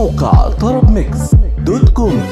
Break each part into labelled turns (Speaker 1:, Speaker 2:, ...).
Speaker 1: موقع طرب ميكس دوت كوم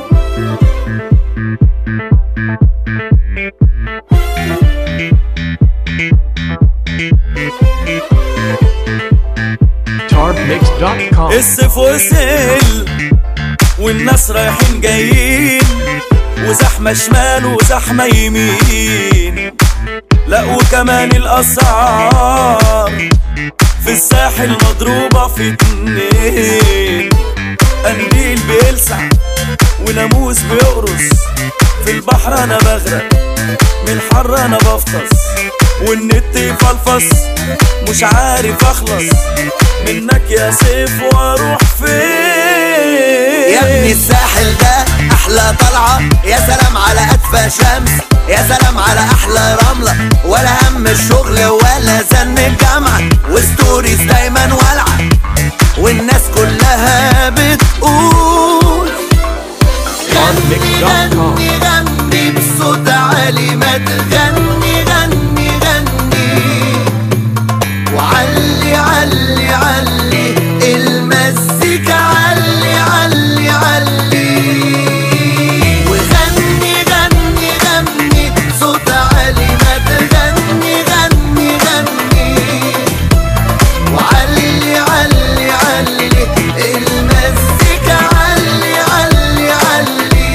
Speaker 2: tarabmix.com
Speaker 3: السيف وسهل والناس رايحين جايين وزحمة شمال وزحمة يمين لا وكمان الأسعار في الساحل مضروبة في اتنين قنديل بيلسع وناموس بيقرص في البحر أنا بغرق من الحر أنا بفطس والنت يفلفص مش عارف أخلص منك يا سيف واروح فين
Speaker 4: يا ابني الساحل ده احلى طلعه يا سلام على ادفى شمس يا سلام على احلى رمله ولا هم الشغل ولا زن الجامعه وستوريز دايما والعه والناس كلها بتقول غني غني غني بصوت عالي ما تغني غني غني وعلي علي علي المزيكا علي علي علي وغني غني غني صوت عالي ما تغني غني غني وعلي علي علي المزيكا علي علي علي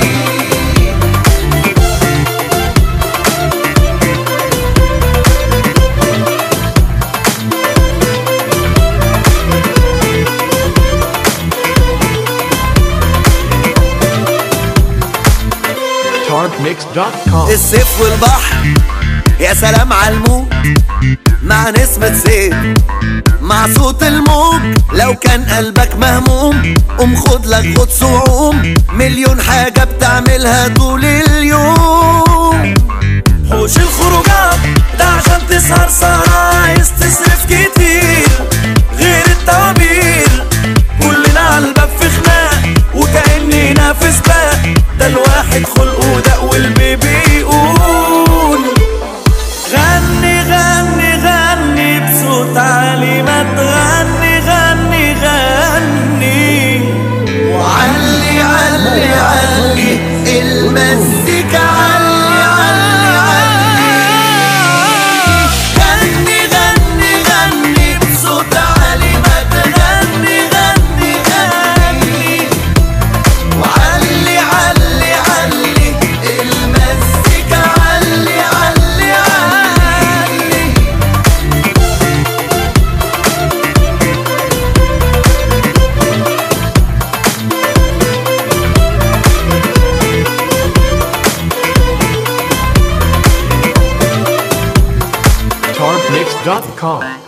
Speaker 2: tarabmix.com
Speaker 4: السيف والبحر يا سلام على الموج مع نسمة سيف مع صوت الموج لو كان قلبك مهموم قوم خد لك غطس وعوم مليون حاجة بتعملها طول اليوم
Speaker 3: حوش الخروجات ده عشان تسهر سهرة عايز تصرف كتير غير التوابير كلنا على الباب في خناق وكأننا في سباق ده الواحد خلقه ده والبيبي يقول غني غني غني بصوت عالي ما تغني غني غني
Speaker 4: وعلي علي علي المزيكا علي علي علي غني غني غني بصوت عالي ما تغني غني غني وعلي علي علي المزيكا علي علي علي
Speaker 2: tarabmix.com